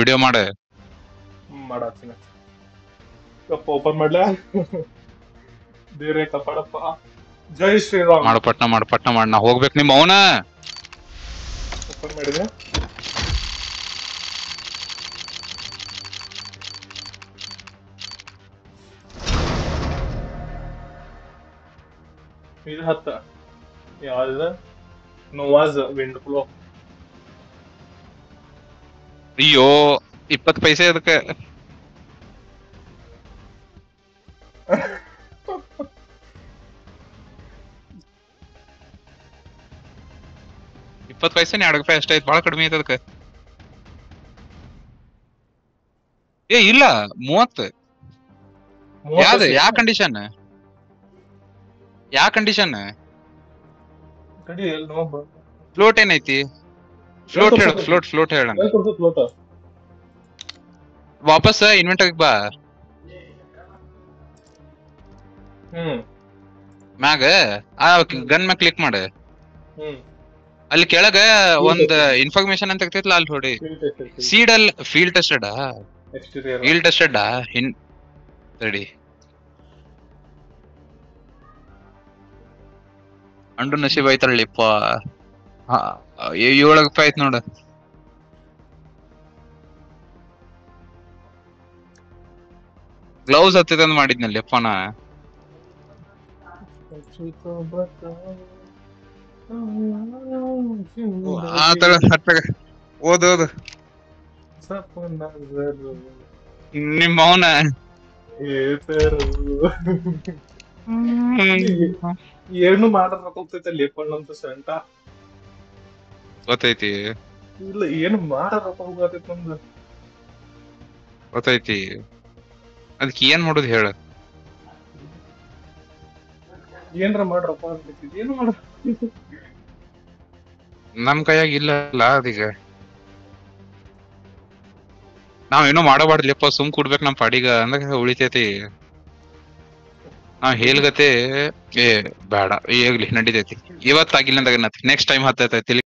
video ಮಾಡ ಮಾಡಾಕ್ತೀನಿ ಕಪ್ಪ open ಮಾಡ್ಲಾ ದೇವ್ರೆ ಕಪಾಡಪ್ಪ ಜೈ ಶ್ರೀರಾಮ್ ಮಾಡು ಪಟ್ನ ಮಾಡು ಪಟ್ನ ಮಾಡ್ ನಾ ಹೋಗ್ಬೇಕು ನಿಮ್ಮ ಅವನ ಓಪನ್ ಮಾಡಿದೆ ಇದು ಹತ್ತ ಯಾವ್ದು ನೋವಾಜ್ ವಿಂಡ್ ಫ್ಲೋ ಅಯ್ಯೋ ಇಪ್ಪತ್ ಪೈಸೆ ಅದಕ್ಕೆ ಇಪ್ಪತ್ ಪೈಸೆನೆ ಎರಡು ರೂಪಾಯಿ ಅಷ್ಟೇ ಐತ್ ಬಾಳ ಕಡಿಮೆ ಐತೆ ಅದಕ್ಕೆ ಏ ಇಲ್ಲ ಮೂವತ್ತು ಯಾವ್ದು ಯಾ ಕಂಡೀಷನ್ ಯಾ ಕಂಡೀಷನ್ ಕಡಿ ಎಲ್ಲಿ ನೋವು ಫ್ಲೋಟ್ ಏನೈತಿ ಫ್ಲೋಟ್ ಹೇಳ ಫ್ಲೋಟ್ ಫ್ಲೋಟ್ ಹೇಳ ಫ್ಲೋಟ ವಾಪಸ್ ಇನ್ವೆಂಟರ್ ಬಾ ಹ್ಮ್ ಮ್ಯಾಗ ಆ ಗನ್ ಮ್ಯಾಗ ಕ್ಲಿಕ್ ಮಾಡ ಹ್ಮ್ ಅಲ್ಲಿ ಕೆಳಗ ಒಂದ್ ಇನ್ಫಾರ್ಮೇಶನ್ ಅಂತ ಇರ್ತೈತಲ್ಲ ಅಲ್ಲಿ ನೋಡಿ ಸೀಡ್ ಅಲ್ಲಿ field tested exterior field tested in ತಡಿ ಅಂಡು ನಸೀಬ್ ಐತಳ್ಳಿಪ್ಪ ಏಳು ರೂಪಾಯಿ ಆಯ್ತು ನೋಡ ಗ್ಲೌಸ್ ಹತ್ತಿದಂದ್ ಮಾಡಿದ್ನಲ್ಲಿ ಅಪ್ಪ ನಾ ಆ ತರ ಹತ್ತಾಗ ಓದ್ ಓದ್ ನಿಮ್ಮ ಅವನ ಏನು ಮಾಡಬೇಕಂತೈತೆ ಲೇಪಣ್ಣ ಅಂತ ಸಂಟ ಗೊತ್ತೈತಿ ಇಲ್ಲ ಏನು ಮಾಡಬೇಕಂತೈತೆ ನಮ್ದು ಗೊತ್ತೈತಿ ಅದಕ್ಕೆ ಏನ್ ಮಾಡೋದು ಹೇಳ ಏನ್ರ ಮಾಡ್ರಪ್ಪ ಅನ್ಬೇಕಿದ್ ಏನು ಮಾಡ ನಮ್ ಕೈಯಾಗ ಇಲ್ಲಲ್ಲ ಅದೀಗ ನಾವೇನೋ ಮಾಡಬಾರ್ದಲಿಪ್ಪ ಸುಮ್ ಕೊಡ್ಬೇಕು ನಮ್ ಪಾಡಿಗ ಅಂದಾಗ ಉಳಿತೈತಿ ನಾವ್ ಹೇಳ್ಗತೆ ಏ ಬೇಡ ಈಗ್ಲಿ ನಡಿತೈತಿ ಇವತ್ತಾಗಿಲ್ಲ ಅಂದಾಗ ನೆಕ್ಸ್ಟ್ ಟೈಮ್ ಹತ್ತೈತಿ